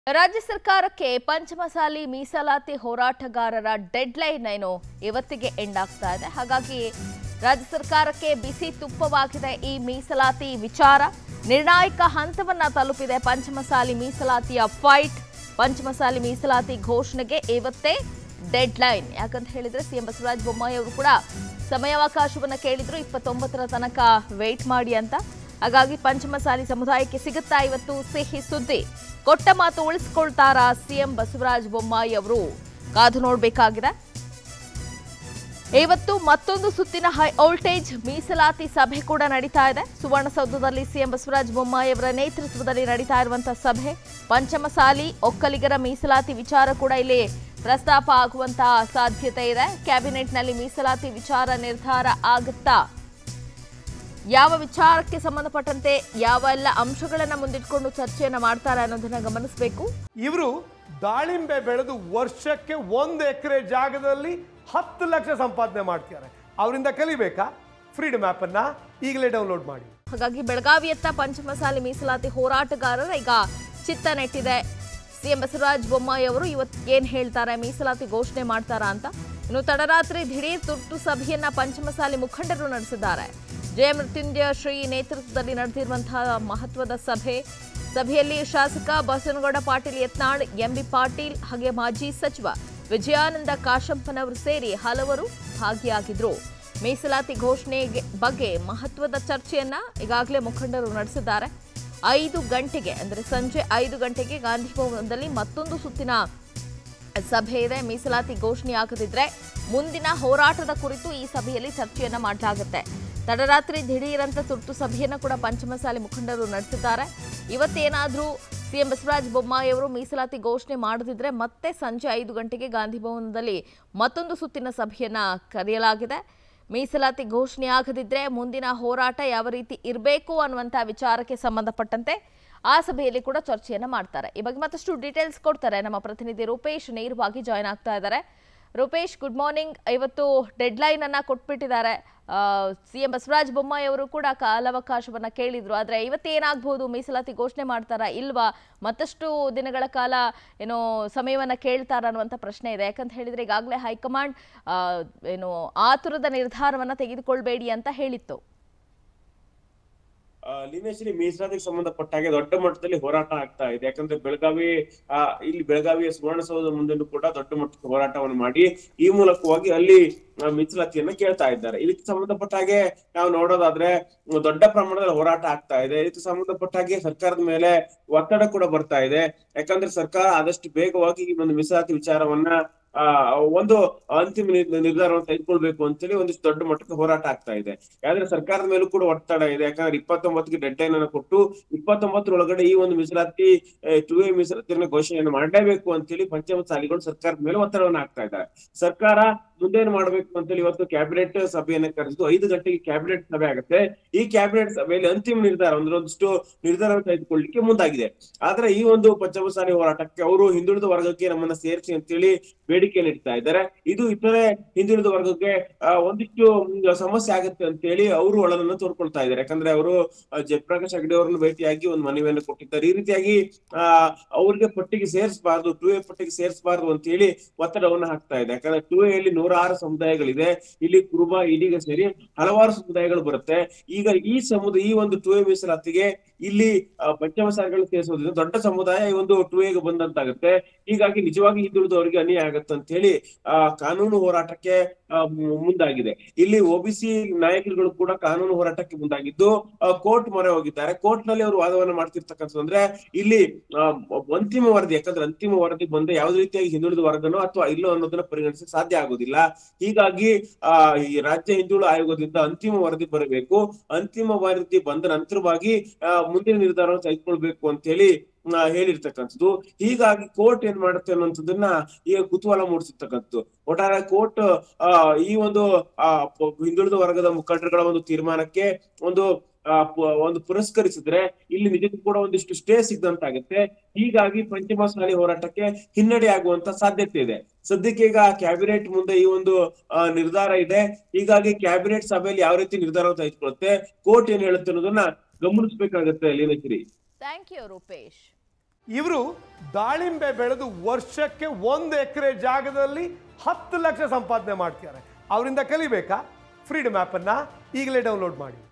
ರಾಜ್ಯ ಸರ್ಕಾರಕ್ಕೆ ಪಂಚಮಸಾಲಿ ಮೀಸಲಾತಿ ಹೋರಾಟಗಾರರ ಡೆಡ್ಲೈನ್ ಏನು ಇವತ್ತಿಗೆ ಎಂಡ್ ಆಗ್ತಾ ಇದೆ ಹಾಗಾಗಿ ರಾಜ್ಯ ಸರ್ಕಾರಕ್ಕೆ ಬಿಸಿ ತುಪ್ಪವಾಗಿದೆ ಈ ಮೀಸಲಾತಿ ವಿಚಾರ ನಿರ್ಣಾಯಕ ಹಂತವನ್ನ ತಲುಪಿದೆ ಪಂಚಮಸಾಲಿ ಮೀಸಲಾತಿಯ ಫೈಟ್ ಪಂಚಮಸಾಲಿ ಮೀಸಲಾತಿ ಘೋಷಣೆಗೆ ಇವತ್ತೇ ಡೆಡ್ಲೈನ್ ಯಾಕಂತ ಹೇಳಿದ್ರೆ ಸಿಎಂ ಬಸವರಾಜ ಬೊಮ್ಮಾಯಿ ಅವರು ಕೂಡ ಸಮಯಾವಕಾಶವನ್ನ ಕೇಳಿದ್ರು ಇಪ್ಪತ್ತೊಂಬತ್ತರ ತನಕ ವೇಟ್ ಮಾಡಿ ಅಂತ ಹಾಗಾಗಿ ಪಂಚಮಸಾಲಿ ಸಮುದಾಯಕ್ಕೆ ಸಿಗುತ್ತಾ ಇವತ್ತು ಸಿಹಿ ಸುದ್ದಿ ಕೊಟ್ಟ ಮಾತು ಉಳಿಸ್ಕೊಳ್ತಾರಾ ಸಿಎಂ ಬಸವರಾಜ ಬೊಮ್ಮಾಯಿ ಅವರು ಕಾದು ನೋಡಬೇಕಾಗಿದೆ ಇವತ್ತು ಮತ್ತೊಂದು ಸುತ್ತಿನ ಹೈ ವೋಲ್ಟೇಜ್ ಮೀಸಲಾತಿ ಸಭೆ ಕೂಡ ನಡೀತಾ ಇದೆ ಸುವರ್ಣಸೌಧದಲ್ಲಿ ಸಿಎಂ ಬಸವರಾಜ ಬೊಮ್ಮಾಯಿ ಅವರ ನೇತೃತ್ವದಲ್ಲಿ ನಡೀತಾ ಇರುವಂತಹ ಸಭೆ ಪಂಚಮಸಾಲಿ ಒಕ್ಕಲಿಗರ ಮೀಸಲಾತಿ ವಿಚಾರ ಕೂಡ ಇಲ್ಲಿ ಪ್ರಸ್ತಾಪ ಆಗುವಂತಹ ಸಾಧ್ಯತೆ ಇದೆ ಕ್ಯಾಬಿನೆಟ್ನಲ್ಲಿ ಮೀಸಲಾತಿ ವಿಚಾರ ನಿರ್ಧಾರ ಆಗುತ್ತಾ ಯಾವ ವಿಚಾರಕ್ಕೆ ಸಂಬಂಧಪಟ್ಟಂತೆ ಯಾವ ಎಲ್ಲ ಅಂಶಗಳನ್ನ ಮುಂದಿಟ್ಕೊಂಡು ಚರ್ಚೆಯನ್ನ ಮಾಡ್ತಾರೆ ಅನ್ನೋದನ್ನ ಗಮನಿಸಬೇಕು ಇವರು ದಾಳಿಂಬೆ ಬೆಳೆದು ವರ್ಷಕ್ಕೆ ಒಂದು ಎಕರೆ ಜಾಗದಲ್ಲಿ ಹತ್ತು ಲಕ್ಷ ಸಂಪಾದನೆ ಮಾಡ್ತಿದ್ದಾರೆ ಅವರಿಂದ ಕಲಿಬೇಕಾ ಫ್ರೀಡಮ್ ಅನ್ನ ಈಗಲೇ ಡೌನ್ಲೋಡ್ ಮಾಡಿ ಹಾಗಾಗಿ ಬೆಳಗಾವಿಯತ್ತ ಪಂಚಮಸಾಲಿ ಮೀಸಲಾತಿ ಹೋರಾಟಗಾರರ ಈಗ ಚಿತ್ತ ನೆಟ್ಟಿದೆ ಸಿಎಂ ಬಸವರಾಜ ಬೊಮ್ಮಾಯಿ ಅವರು ಇವತ್ತು ಏನ್ ಹೇಳ್ತಾರೆ ಮೀಸಲಾತಿ ಘೋಷಣೆ ಮಾಡ್ತಾರಾ ಅಂತ ಇನ್ನು ತಡರಾತ್ರಿ ದಿಢೀರ್ ತುರ್ತು ಸಭೆಯನ್ನ ಪಂಚಮಸಾಲಿ ಮುಖಂಡರು ನಡೆಸಿದ್ದಾರೆ ಜಯ ಮೃತ್ಯುಂಜಯ ಶ್ರೀ ನೇತೃತ್ವದಲ್ಲಿ ನಡೆದಿರುವಂತಹ ಮಹತ್ವದ ಸಭೆ ಸಭೆಯಲ್ಲಿ ಶಾಸಕ ಬಸವನಗೌಡ ಪಾಟೀಲ್ ಯತ್ನಾಳ್ ಎಂಬಿ ಪಾಟೀಲ್ ಹಾಗೆ ಮಾಜಿ ಸಚಿವ ವಿಜಯಾನಂದ ಕಾಶಂಪನವರು ಸೇರಿ ಹಲವರು ಭಾಗಿಯಾಗಿದ್ರು ಮೀಸಲಾತಿ ಘೋಷಣೆಗೆ ಬಗ್ಗೆ ಮಹತ್ವದ ಚರ್ಚೆಯನ್ನ ಈಗಾಗಲೇ ಮುಖಂಡರು ನಡೆಸಿದ್ದಾರೆ ಐದು ಗಂಟೆಗೆ ಅಂದರೆ ಸಂಜೆ ಐದು ಗಂಟೆಗೆ ಗಾಂಧಿ ಭವನದಲ್ಲಿ ಮತ್ತೊಂದು ಸುತ್ತಿನ ಸಭೆ ಇದೆ ಮೀಸಲಾತಿ ಘೋಷಣೆ ಆಗದಿದ್ರೆ ಮುಂದಿನ ಹೋರಾಟದ ಕುರಿತು ಈ ಸಭೆಯಲ್ಲಿ ಚರ್ಚೆಯನ್ನ ಮಾಡಲಾಗುತ್ತೆ ತಡರಾತ್ರಿ ದಿಢೀರಂತ ತುರ್ತು ಸಭೆಯನ್ನ ಕೂಡ ಪಂಚಮಸಾಲಿ ಮುಖಂಡರು ನಡೆಸಿದ್ದಾರೆ ಇವತ್ತೇನಾದ್ರೂ ಸಿಎಂ ಬಸವರಾಜ ಬೊಮ್ಮಾಯಿ ಅವರು ಮೀಸಲಾತಿ ಘೋಷಣೆ ಮಾಡದಿದ್ರೆ ಮತ್ತೆ ಸಂಜೆ ಐದು ಗಂಟೆಗೆ ಗಾಂಧಿ ಭವನದಲ್ಲಿ ಮತ್ತೊಂದು ಸುತ್ತಿನ ಸಭೆಯನ್ನ ಕರೆಯಲಾಗಿದೆ ಮೀಸಲಾತಿ ಘೋಷಣೆ ಆಗದಿದ್ರೆ ಮುಂದಿನ ಹೋರಾಟ ಯಾವ ರೀತಿ ಇರಬೇಕು ಅನ್ನುವಂಥ ವಿಚಾರಕ್ಕೆ ಸಂಬಂಧಪಟ್ಟಂತೆ ಆ ಸಭೆಯಲ್ಲಿ ಕೂಡ ಚರ್ಚೆಯನ್ನ ಮಾಡ್ತಾರೆ ಈ ಬಗ್ಗೆ ಮತ್ತಷ್ಟು ಡೀಟೇಲ್ಸ್ ಕೊಡ್ತಾರೆ ನಮ್ಮ ಪ್ರತಿನಿಧಿ ರೂಪೇಶ್ ನೇರವಾಗಿ ಜಾಯ್ನ್ ಆಗ್ತಾ ಇದ್ದಾರೆ ರೂಪೇಶ್ ಗುಡ್ ಮಾರ್ನಿಂಗ್ ಇವತ್ತು ಡೆಡ್ಲೈನ್ ಅನ್ನ ಕೊಟ್ಬಿಟ್ಟಿದ್ದಾರೆ ಸಿಎಂ ಬಸವರಾಜ ಬೊಮ್ಮಾಯಿ ಅವರು ಕೂಡ ಕಾಲಾವಕಾಶವನ್ನ ಕೇಳಿದ್ರು ಆದ್ರೆ ಇವತ್ತೇನಾಗಬಹುದು ಮೀಸಲಾತಿ ಘೋಷಣೆ ಮಾಡ್ತಾರಾ ಇಲ್ವಾ ಮತ್ತಷ್ಟು ದಿನಗಳ ಕಾಲ ಏನೋ ಸಮಯವನ್ನ ಕೇಳ್ತಾರ ಅನ್ನುವಂಥ ಪ್ರಶ್ನೆ ಇದೆ ಯಾಕಂತ ಹೇಳಿದ್ರೆ ಈಗಾಗಲೇ ಹೈಕಮಾಂಡ್ ಆ, ಏನು ಆತುರದ ನಿರ್ಧಾರವನ್ನ ತೆಗೆದುಕೊಳ್ಬೇಡಿ ಅಂತ ಹೇಳಿತ್ತು ಆ, ಲೀನೇಶ್ವರಿ ಮೀಸಲಾತಿಗೆ ಸಂಬಂಧಪಟ್ಟ ಹಾಗೆ ದೊಡ್ಡ ಮಟ್ಟದಲ್ಲಿ ಹೋರಾಟ ಆಗ್ತಾ ಇದೆ ಯಾಕಂದ್ರೆ ಬೆಳಗಾವಿ ಆ, ಇಲ್ಲಿ ಬೆಳಗಾವಿಯ ಸುವರ್ಣಸೌಧದ ಮುಂದೆನೂ ಕೂಡ ದೊಡ್ಡ ಮಟ್ಟದ ಹೋರಾಟವನ್ನು ಮಾಡಿ ಈ ಮೂಲಕವಾಗಿ ಅಲ್ಲಿ ಆ, ಮೀಸಲಾತಿಯನ್ನ ಕೇಳ್ತಾ ಇದ್ದಾರೆ ಇದಕ್ಕೆ ಸಂಬಂಧಪಟ್ಟ ಹಾಗೆ ನಾವು ನೋಡೋದಾದ್ರೆ ಒಂದು ದೊಡ್ಡ ಪ್ರಮಾಣದಲ್ಲಿ ಹೋರಾಟ ಆಗ್ತಾ ಇದೆ ಇದಕ್ಕೆ ಸಂಬಂಧಪಟ್ಟ ಹಾಗೆ ಸರ್ಕಾರದ ಮೇಲೆ ಒತ್ತಡ ಕೂಡ ಬರ್ತಾ ಇದೆ ಯಾಕಂದ್ರೆ ಸರ್ಕಾರ ಆದಷ್ಟು ಬೇಗವಾಗಿ ಈ ಒಂದು ಮೀಸಲಾತಿ ವಿಚಾರವನ್ನ ಆ ಒಂದು ಅಂತಿಮ ನಿರ್- ನಿರ್ಧಾರವನ್ನು ತೆಗೆದುಕೊಳ್ಬೇಕು ಅಂತೇಳಿ ಒಂದಿಷ್ಟು ದೊಡ್ಡ ಮಟ್ಟಕ್ಕೆ ಹೋರಾಟ ಆಗ್ತಾ ಇದೆ ಯಾಕಂದ್ರೆ ಸರ್ಕಾರದ ಮೇಲೂ ಕೂಡ ಒತ್ತಡ ಇದೆ ಯಾಕಂದ್ರೆ ಇಪ್ಪತ್ತೊಂಬತ್ತಿಗೆ ಡೆಡ್ ಲೈನ್ ಅನ್ನು ಕೊಟ್ಟು ಇಪ್ಪತ್ತೊಂಬತ್ತರೊಳಗಡೆ ಈ ಒಂದು ಮೀಸಲಾತಿ ಟು ಎ ಮೀಸಲಾತಿಯನ್ನು ಘೋಷಣೆಯನ್ನು ಮಾಡಲೇಬೇಕು ಅಂತೇಳಿ ಪಂಚಮಸಾಲಿಗಳು ಸರ್ಕಾರದ ಮೇಲೆ ಒತ್ತಡವನ್ನು ಹಾಕ್ತಾ ಇದ್ದಾರೆ ಸರ್ಕಾರ ಮುಂದೇನು ಮಾಡಬೇಕು ಅಂತೇಳಿ ಇವತ್ತು ಕ್ಯಾಬಿನೆಟ್ ಸಭೆಯನ್ನ ಕರೆದು ಐದು ಗಂಟೆಗೆ ಕ್ಯಾಬಿನೆಟ್ ಸಭೆ ಆಗುತ್ತೆ ಈ ಕ್ಯಾಬಿನೆಟ್ ಸಭೆಯಲ್ಲಿ ಅಂತಿಮ ನಿರ್ಧಾರ ಅಂದ್ರೆ ಒಂದಿಷ್ಟು ನಿರ್ಧಾರ ತೆಗೆದುಕೊಳ್ಳಿಕ್ಕೆ ಮುಂದಾಗಿದೆ ಆದ್ರೆ ಈ ಒಂದು ಪಂಚಮಸಾಲಿ ಹೋರಾಟಕ್ಕೆ ಅವರು ಹಿಂದುಳಿದ ವರ್ಗಕ್ಕೆ ನಮ್ಮನ್ನ ಸೇರಿಸಿ ಅಂತೇಳಿ ಬೇಡಿಕೆಯನ್ನು ಇಡ್ತಾ ಇದ್ದಾರೆ ಇದು ಇತರೆ ಹಿಂದುಳಿದ ವರ್ಗಕ್ಕೆ ಆ, ಒಂದಿಷ್ಟು ಮ್, ಸಮಸ್ಯೆ ಆಗುತ್ತೆ ಅಂತೇಳಿ ಅವರು ಒಳನನ್ನು ತೋರ್ಕೊಳ್ತಾ ಇದ್ದಾರೆ ಯಾಕಂದ್ರೆ ಅವರು ಜಯಪ್ರಕಾಶ್ ಹೆಗಡೆ ಅವರನ್ನು ಭೇಟಿಯಾಗಿ ಒಂದು ಮನವಿಯನ್ನು ಕೊಟ್ಟಿದ್ದಾರೆ ಈ ರೀತಿಯಾಗಿ ಆ ಅವ್ರಿಗೆ ಪಟ್ಟಿಗೆ ಸೇರಿಸಬಾರ್ದು ಟು ಎ ಪಟ್ಟಿಗೆ ಸೇರಿಸಬಾರ್ದು ಅಂತ ಹೇಳಿ ಒತ್ತಡವನ್ನು ಹಾಕ್ತಾ ಇದೆ ಯಾಕಂದ್ರೆ ಟು ಎಲ್ಲಿ ನೂರಾರು ಸಮುದಾಯಗಳಿದೆ ಇಲ್ಲಿ ಕುರುಬ ಇದೀಗ ಸೇರಿ ಹಲವಾರು ಸಮುದಾಯಗಳು ಬರುತ್ತೆ ಈಗ ಈ ಸಮುದಾಯ ಈ ಒಂದು ಟು ಎ ಮೀಸಲಾತಿಗೆ ಇಲ್ಲಿ ಆ, ಪಂಚಮಸಾಲಿಗಳು ಸೇರಿಸೋದ್ರಿಂದ ದೊಡ್ಡ ಸಮುದಾಯ ಈ ಒಂದು ಟು ಎಗೆ ಬಂದಂತಾಗುತ್ತೆ ಹೀಗಾಗಿ ನಿಜವಾಗಿ ಹಿಂದುಳಿದವರಿಗೆ ಅನ್ಯಾಯ ಆಗತ್ತೆ ಅಂತ ಹೇಳಿ ಆ ಕಾನೂನು ಹೋರಾಟಕ್ಕೆ ಆ, ಮು- ಮುಂದಾಗಿದೆ ಇಲ್ಲಿ ಒಬಿಸಿ ನಾಯಕರುಗಳು ಕೂಡ ಕಾನೂನು ಹೋರಾಟಕ್ಕೆ ಮುಂದಾಗಿದ್ದು ಕೋರ್ಟ್ ಮೊರೆ ಹೋಗಿದ್ದಾರೆ ಕೋರ್ಟ್ ನಲ್ಲಿ ಅವರು ವಾದವನ್ನ ಮಾಡ್ತಿರ್ತಕ್ಕಂಥದ್ದು ಅಂದ್ರೆ ಇಲ್ಲಿ ಆ, ಅಂತಿಮ ವರದಿ ಯಾಕಂದ್ರೆ ಅಂತಿಮ ವರದಿ ಬಂದ್ರೆ ಯಾವ್ದು ರೀತಿಯಾಗಿ ಹಿಂದುಳಿದ ವರ್ಗನೋ ಅಥವಾ ಇಲ್ಲೋ ಅನ್ನೋದನ್ನ ಪರಿಗಣಿಸಕ್ಕೆ ಸಾಧ್ಯ ಆಗುದಿಲ್ಲ ಹೀಗಾಗಿ ಆ ಈ ರಾಜ್ಯ ಹಿಂದುಳಿದ ಆಯೋಗದಿಂದ ಅಂತಿಮ ವರದಿ ಬರಬೇಕು ಅಂತಿಮ ವರದಿ ಬಂದ ನಂತರವಾಗಿ ಆ, ಮುಂದಿನ ನಿರ್ಧಾರವನ್ನು ತೆಗೆದುಕೊಳ್ಬೇಕು ಅಂತ ಹೇಳಿ ಆ, ಹೇಳಿರ್ತಕ್ಕಂಥದ್ದು ಹೀಗಾಗಿ ಕೋರ್ಟ್ ಏನ್ ಮಾಡುತ್ತೆ ಅನ್ನುವಂಥದ್ದನ್ನ ಈಗ ಕುತೂಹಲ ಮೂಡಿಸಿರ್ತಕ್ಕಂಥದ್ದು ಒಟ್ಟಾರೆ ಕೋರ್ಟ್ ಆ ಈ ಒಂದು ಆ ಪ- ಹಿಂದುಳಿದ ವರ್ಗದ ಮುಖಂಡರುಗಳ ಒಂದು ತೀರ್ಮಾನಕ್ಕೆ ಒಂದು ಆ, ಪ- ಒಂದು ಪುರಸ್ಕರಿಸಿದ್ರೆ ಇಲ್ಲಿ ನಿಜಕ್ಕೂ ಕೂಡ ಒಂದಿಷ್ಟು ಸ್ಟೇ ಸಿಗ್ದಂತಾಗುತ್ತೆ ಹೀಗಾಗಿ ಪಂಚಮಸಾಲಿ ಹೋರಾಟಕ್ಕೆ ಹಿನ್ನಡೆ ಆಗುವಂತ ಸಾಧ್ಯತೆ ಇದೆ ಸದ್ಯಕ್ಕೆ ಈಗ ಕ್ಯಾಬಿನೆಟ್ ಮುಂದೆ ಈ ಒಂದು ಆ, ನಿರ್ಧಾರ ಇದೆ ಹೀಗಾಗಿ ಕ್ಯಾಬಿನೆಟ್ ಸಭೆಯಲ್ಲಿ ಯಾವ ರೀತಿ ನಿರ್ಧಾರ ತೆಗೆದುಕೊಳ್ಳುತ್ತೆ ಕೋರ್ಟ್ ಏನ್ ಹೇಳುತ್ತೆ ಅನ್ನೋದನ್ನ ಗಮನಿಸಬೇಕಾಗತ್ತೆ ಲೀನಶ್ರೀ ಥ್ಯಾಂಕ್ ಯು ರೂಪೇಶ್ ಇವರು ದಾಳಿಂಬೆ ಬೆಳೆದು ವರ್ಷಕ್ಕೆ ಒಂದು ಎಕರೆ ಜಾಗದಲ್ಲಿ ಹತ್ತು ಲಕ್ಷ ಸಂಪಾದನೆ ಮಾಡ್ತಿದ್ದಾರೆ ಅವರಿಂದ ಕಲಿಬೇಕಾ ಫ್ರೀಡಮ್ ಆ್ಯಪನ್ನು ಈಗಲೇ ಡೌನ್ಲೋಡ್ ಮಾಡಿ